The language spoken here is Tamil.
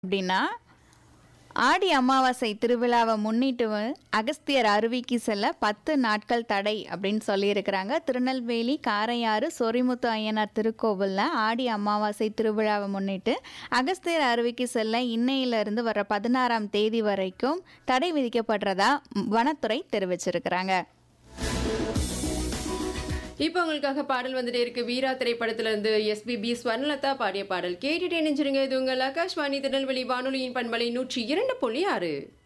அப்படின்னா ஆடி அமாவாசை திருவிழாவை முன்னிட்டு வ- அகஸ்தியர் அருவிக்கு செல்ல பத்து நாட்கள் தடை அப்படின்னு சொல்லியிருக்கிறாங்க திருநெல்வேலி காரையாறு சொரிமுத்து ஐயனார் திருக்கோவிலில் ஆடி அமாவாசை திருவிழாவை முன்னிட்டு அகஸ்தியர் அருவிக்கு செல்ல இன்னையிலிருந்து வர பதினாறாம் தேதி வரைக்கும் தடை விதிக்கப்படுறதா ம், வனத்துறை தெரிவிச்சிருக்கிறாங்க இப்போ உங்களுக்காக பாடல் வந்துட்டே இருக்கு வீரா திரைப்படத்துல இருந்து எஸ்பிபி ஸ்வர்ணலதா பாடிய பாடல் கேட்டுட்டு நினைச்சிருங்க இது உங்கள் ஆகாஷ்வாணி திருநெல்வேலி வானொலியின் பண்பலை நூற்றி இரண்டு புள்ளி ஆறு